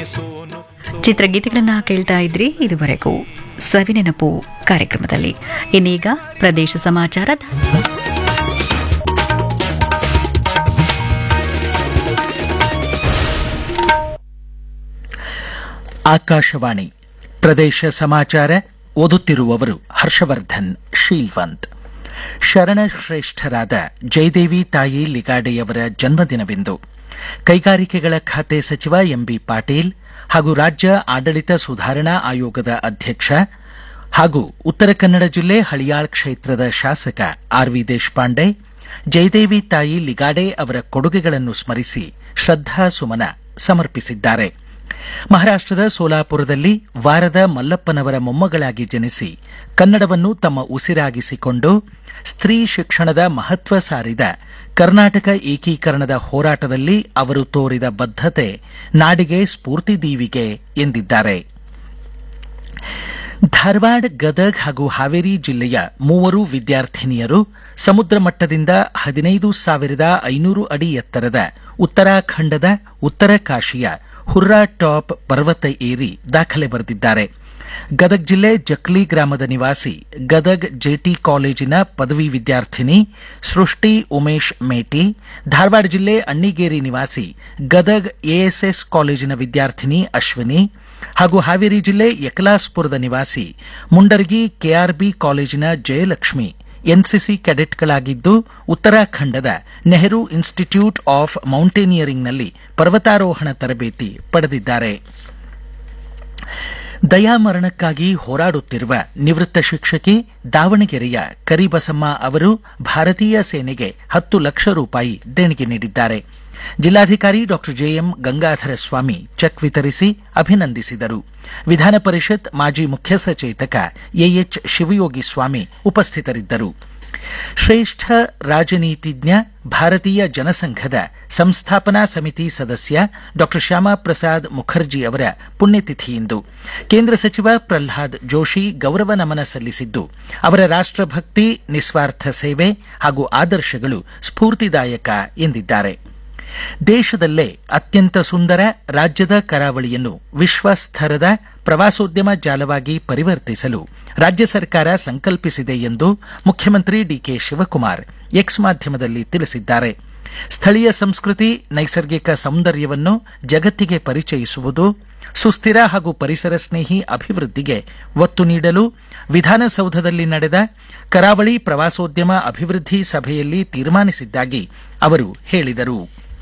ಸೋನು ಚಿತ್ರಗೀತೆಗಳನ್ನ ಕೇಳ್ತಾ ಇದ್ರಿ ಇದುವರೆಗೂ ಸವಿನೆನಪು ಕಾರ್ಯಕ್ರಮದಲ್ಲಿ ಇನ್ನೀಗ ಪ್ರದೇಶ ಸಮಾಚಾರ ಆಕಾಶವಾಣಿ ಪ್ರದೇಶ ಸಮಾಚಾರ ಓದುತ್ತಿರುವವರು ಹರ್ಷವರ್ಧನ್ ಶೀಲ್ವಂತ್ ಶರಣಶ್ರೇಷ್ಠರಾದ ಜಯದೇವಿ ತಾಯಿ ಲಿಗಾಡೆಯವರ ಜನ್ಮದಿನವಿಂದು ಕೈಗಾರಿಕೆಗಳ ಖಾತೆ ಸಚಿವ ಎಂಬಿ ಪಾಟೀಲ್ ಹಾಗೂ ರಾಜ್ಯ ಆಡಳಿತ ಸುಧಾರಣಾ ಆಯೋಗದ ಅಧ್ಯಕ್ಷ ಹಾಗೂ ಉತ್ತರ ಕನ್ನಡ ಜಿಲ್ಲೆ ಹಳಿಯಾಳ್ ಕ್ಷೇತ್ರದ ಶಾಸಕ ಆರ್ವಿ ದೇಶಪಾಂಡೆ ಜಯದೇವಿ ತಾಯಿ ಲಿಗಾಡೆ ಅವರ ಕೊಡುಗೆಗಳನ್ನು ಸ್ಮರಿಸಿ ಶ್ರದ್ಧಾ ಸುಮನ ಸಮರ್ಪಿಸಿದ್ದಾರೆ ಮಹಾರಾಷ್ಟದ ಸೋಲಾಪುರದಲ್ಲಿ ವಾರದ ಮಲ್ಲಪ್ಪನವರ ಮೊಮ್ಮಗಳಾಗಿ ಜನಿಸಿ ಕನ್ನಡವನ್ನು ತಮ್ಮ ಉಸಿರಾಗಿಸಿಕೊಂಡು ಸ್ತ್ರೀ ಶಿಕ್ಷಣದ ಮಹತ್ವ ಸಾರಿದ ಕರ್ನಾಟಕ ಏಕೀಕರಣದ ಹೋರಾಟದಲ್ಲಿ ಅವರು ತೋರಿದ ಬದ್ಧತೆ ನಾಡಿಗೆ ಸ್ಫೂರ್ತಿದೀವಿಗೆ ಎಂದಿದ್ದಾರೆ ಧಾರವಾಡ ಗದಗ್ ಹಾಗೂ ಹಾವೇರಿ ಜಿಲ್ಲೆಯ ಮೂವರು ವಿದ್ಯಾರ್ಥಿನಿಯರು ಸಮುದ್ರ ಮಟ್ಟದಿಂದ ಹದಿನೈದು ಸಾವಿರದ ಐನೂರು ಅಡಿ ಎತ್ತರದ ಉತ್ತರಾಖಂಡದ ಉತ್ತರ ಕಾಶಿಯ ಹುರ್ರಾ ಟಾಪ್ ಪರ್ವತ ಏರಿ ದಾಖಲೆ ಬರೆದಿದ್ದಾರೆ ಗದಗ್ ಜಿಲ್ಲೆ ಜಕ್ಲಿ ಗ್ರಾಮದ ನಿವಾಸಿ ಗದಗ್ ಜೆಟಿ ಕಾಲೇಜಿನ ಪದವಿ ವಿದ್ಯಾರ್ಥಿನಿ ಸೃಷ್ಟಿ ಉಮೇಶ್ ಮೇಟಿ ಧಾರವಾಡ ಜಿಲ್ಲೆ ಅಣ್ಣಿಗೇರಿ ನಿವಾಸಿ ಗದಗ್ ಎಎಸ್ಎಸ್ ಕಾಲೇಜಿನ ವಿದ್ಯಾರ್ಥಿನಿ ಅಶ್ವಿನಿ ಹಾಗೂ ಹಾವೇರಿ ಜಿಲ್ಲೆ ಯಕಲಾಸ್ಪುರದ ನಿವಾಸಿ ಮುಂಡರ್ಗಿ ಕೆಆರ್ಬಿ ಕಾಲೇಜಿನ ಜಯಲಕ್ಷ್ಮಿ ಎನ್ಸಿಸಿ ಕೆಡೆಟ್ಗಳಾಗಿದ್ದು ಉತ್ತರಾಖಂಡದ ನೆಹರು ಇನ್ಸ್ಟಿಟ್ಯೂಟ್ ಆಫ್ ಮೌಂಟೇನಿಯರಿಂಗ್ನಲ್ಲಿ ಪರ್ವತಾರೋಹಣ ತರಬೇತಿ ಪಡೆದಿದ್ದಾರೆ ದಯಾಮರಣಕ್ಕಾಗಿ ಹೋರಾಡುತ್ತಿರುವ ನಿವೃತ್ತ ಶಿಕ್ಷಕಿ ದಾವಣಗೆರೆಯ ಕರಿಬಸಮ್ಮ ಅವರು ಭಾರತೀಯ ಸೇನೆಗೆ ಹತ್ತು ಲಕ್ಷ ರೂಪಾಯಿ ದೇಣಿಗೆ ನೀಡಿದ್ದಾರೆ ಜಿಲ್ಲಾಧಿಕಾರಿ ಡಾ ಜೆಎಂ ಗಂಗಾಧರ ಸ್ವಾಮಿ ಚೆಕ್ ವಿತರಿಸಿ ಅಭಿನಂದಿಸಿದರು ವಿಧಾನ ಪರಿಷತ್ ಮಾಜಿ ಮುಖ್ಯ ಸಚೇತಕ ಎಎಚ್ ಶಿವಯೋಗಿ ಸ್ವಾಮಿ ಉಪಸ್ಥಿತರಿದ್ದರು ಶ್ರೇಷ್ಠ ರಾಜನೀತಿಜ್ಞ ಭಾರತೀಯ ಜನಸಂಘದ ಸಂಸ್ಥಾಪನಾ ಸಮಿತಿ ಸದಸ್ಯ ಡಾ ಶ್ಯಾಮಾ ಪ್ರಸಾದ್ ಮುಖರ್ಜಿ ಅವರ ಪುಣ್ಯತಿಥಿಯಿಂದು ಕೇಂದ್ರ ಸಚಿವ ಪ್ರಹ್ಲಾದ್ ಜೋಶಿ ಗೌರವ ನಮನ ಸಲ್ಲಿಸಿದ್ದು ಅವರ ರಾಷ್ಟಭಕ್ತಿ ನಿಸ್ವಾರ್ಥ ಸೇವೆ ಹಾಗೂ ಆದರ್ಶಗಳು ಸ್ಫೂರ್ತಿದಾಯಕ ಎಂದಿದ್ದಾರೆ ದೇಶದಲ್ಲೇ ಅತ್ಯಂತ ಸುಂದರ ರಾಜ್ಯದ ಕರಾವಳಿಯನ್ನು ವಿಶ್ವಸ್ತರದ ಪ್ರವಾಸೋದ್ಯಮ ಜಾಲವಾಗಿ ಪರಿವರ್ತಿಸಲು ರಾಜ್ಯ ಸರ್ಕಾರ ಸಂಕಲ್ಪಿಸಿದೆ ಎಂದು ಮುಖ್ಯಮಂತ್ರಿ ಡಿಕೆ ಶಿವಕುಮಾರ್ ಎಕ್ಸ್ ಮಾಧ್ಯಮದಲ್ಲಿ ತಿಳಿಸಿದ್ದಾರೆ ಸ್ಥಳೀಯ ಸಂಸ್ಕೃತಿ ನೈಸರ್ಗಿಕ ಸೌಂದರ್ಯವನ್ನು ಜಗತ್ತಿಗೆ ಪರಿಚಯಿಸುವುದು ಸುಸ್ಥಿರ ಹಾಗೂ ಪರಿಸರ ಸ್ನೇಹಿ ಅಭಿವೃದ್ಧಿಗೆ ಒತ್ತು ನೀಡಲು ವಿಧಾನಸೌಧದಲ್ಲಿ ನಡೆದ ಕರಾವಳಿ ಪ್ರವಾಸೋದ್ಯಮ ಅಭಿವೃದ್ಧಿ ಸಭೆಯಲ್ಲಿ ತೀರ್ಮಾನಿಸಿದ್ದಾಗಿ ಅವರು ಹೇಳಿದರು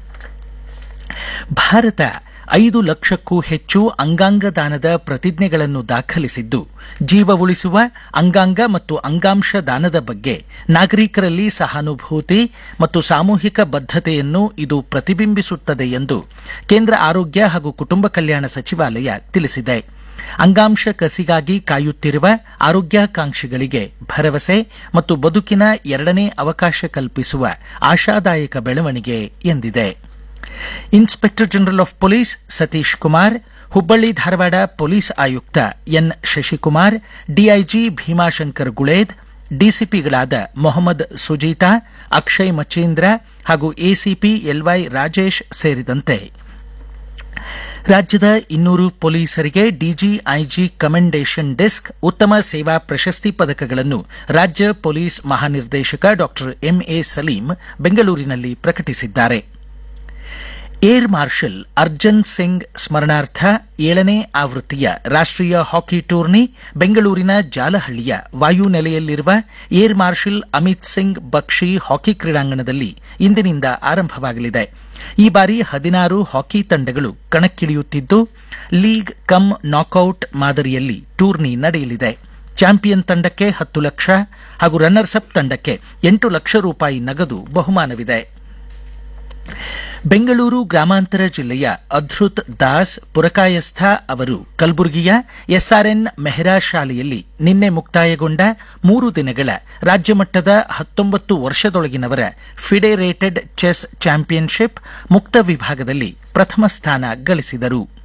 ಭಾರತ ಐದು ಲಕ್ಷಕ್ಕೂ ಹೆಚ್ಚು ಅಂಗಾಂಗ ದಾನದ ಪ್ರತಿಜ್ಞೆಗಳನ್ನು ದಾಖಲಿಸಿದ್ದು ಜೀವ ಉಳಿಸುವ ಅಂಗಾಂಗ ಮತ್ತು ಅಂಗಾಂಶ ದಾನದ ಬಗ್ಗೆ ನಾಗರಿಕರಲ್ಲಿ ಸಹಾನುಭೂತಿ ಮತ್ತು ಸಾಮೂಹಿಕ ಬದ್ಧತೆಯನ್ನು ಇದು ಪ್ರತಿಬಿಂಬಿಸುತ್ತದೆ ಎಂದು ಕೇಂದ್ರ ಆರೋಗ್ಯ ಹಾಗೂ ಕುಟುಂಬ ಕಲ್ಯಾಣ ಸಚಿವಾಲಯ ತಿಳಿಸಿದೆ ಅಂಗಾಂಶ ಕಸಿಗಾಗಿ ಕಾಯುತ್ತಿರುವ ಆರೋಗ್ಯಾಕಾಂಕ್ಷಿಗಳಿಗೆ ಭರವಸೆ ಮತ್ತು ಬದುಕಿನ ಎರಡನೇ ಅವಕಾಶ ಕಲ್ಪಿಸುವ ಆಶಾದಾಯಕ ಬೆಳವಣಿಗೆ ಎಂದಿದೆ inspector general of police Satish Kumar Hubballi Dharwad police ಆಯುಕ್ತ ಎನ್ ಶಶಿಕುಮಾರ್ ಡಿಐಜಿ ಭೀಮಾಶಂಕರ್ ಗುಳೇದ್ ಡಿಸಿಪಿಗಳಾದ ಮೊಹಮ್ಮದ್ ಸುಜೀತಾ ಅಕ್ಷಯ್ ಮಚೇಂದ್ರ ಹಾಗೂ ಎಸಿಪಿ ಎಲ್ವೈ ರಾಜೇಶ್ ಸೇರಿದಂತೆ ರಾಜ್ಯದ ಇನ್ನೂರು ಪೊಲೀಸರಿಗೆ ಡಿಜಿಐಜಿ ಕಮೆಂಡೇಷನ್ ಡೆಸ್ಕ್ ಉತ್ತಮ ಸೇವಾ ಪ್ರಶಸ್ತಿ ಪದಕಗಳನ್ನು ರಾಜ್ಯ ಪೊಲೀಸ್ ಮಹಾನಿರ್ದೇಶಕ ಡಾ ಎಂಎ ಸಲೀಂ ಬೆಂಗಳೂರಿನಲ್ಲಿ ಪ್ರಕಟಿಸಿದ್ದಾರೆ ಏರ್ ಮಾರ್ಷಲ್ ಅರ್ಜನ್ ಸಿಂಗ್ ಸ್ಮರಣಾರ್ಥ ಏಳನೇ ಆವೃತ್ತಿಯ ರಾಷ್ಟೀಯ ಹಾಕಿ ಟೂರ್ನಿ ಬೆಂಗಳೂರಿನ ಜಾಲಹಳ್ಳಿಯ ವಾಯುನೆಲೆಯಲ್ಲಿರುವ air marshal Amit Singh Bakshi hockey ಕ್ರೀಡಾಂಗಣದಲ್ಲಿ ಇಂದಿನಿಂದ ಆರಂಭವಾಗಲಿದೆ ಈ ಬಾರಿ ಹದಿನಾರು ಹಾಕಿ ತಂಡಗಳು ಕಣಕ್ಕಿಳಿಯುತ್ತಿದ್ದು ಲೀಗ್ ಕಮ್ ನಾಕೌಟ್ ಮಾದರಿಯಲ್ಲಿ ಟೂರ್ನಿ ನಡೆಯಲಿದೆ ಚಾಂಪಿಯನ್ ತಂಡಕ್ಕೆ ಹತ್ತು ಲಕ್ಷ ಹಾಗೂ ರನ್ನರ್ಸ್ ಅಪ್ ತಂಡಕ್ಕೆ ಎಂಟು ಲಕ್ಷ ರೂಪಾಯಿ ನಗದು ಬಹುಮಾನವಿದೆ ಬೆಂಗಳೂರು ಗ್ರಾಮಾಂತರ ಜಿಲ್ಲೆಯ ಅಧೃತ್ ದಾಸ್ ಪುರಕಾಯಸ್ಥ ಅವರು ಕಲಬುರಗಿಯ ಎಸ್ಆರ್ಎನ್ ಮೆಹ್ರಾ ಶಾಲೆಯಲ್ಲಿ ನಿನ್ನೆ ಮುಕ್ತಾಯಗೊಂಡ ಮೂರು ದಿನಗಳ ರಾಜ್ಯಮಟ್ಟದ ಹತ್ತೊಂಬತ್ತು ವರ್ಷದೊಳಗಿನವರ ಫಿಡೆರೇಟೆಡ್ ಚೆಸ್ ಚಾಂಪಿಯನ್ಶಿಪ್ ಮುಕ್ತ ವಿಭಾಗದಲ್ಲಿ ಪ್ರಥಮ ಸ್ಥಾನ ಗಳಿಸಿದರು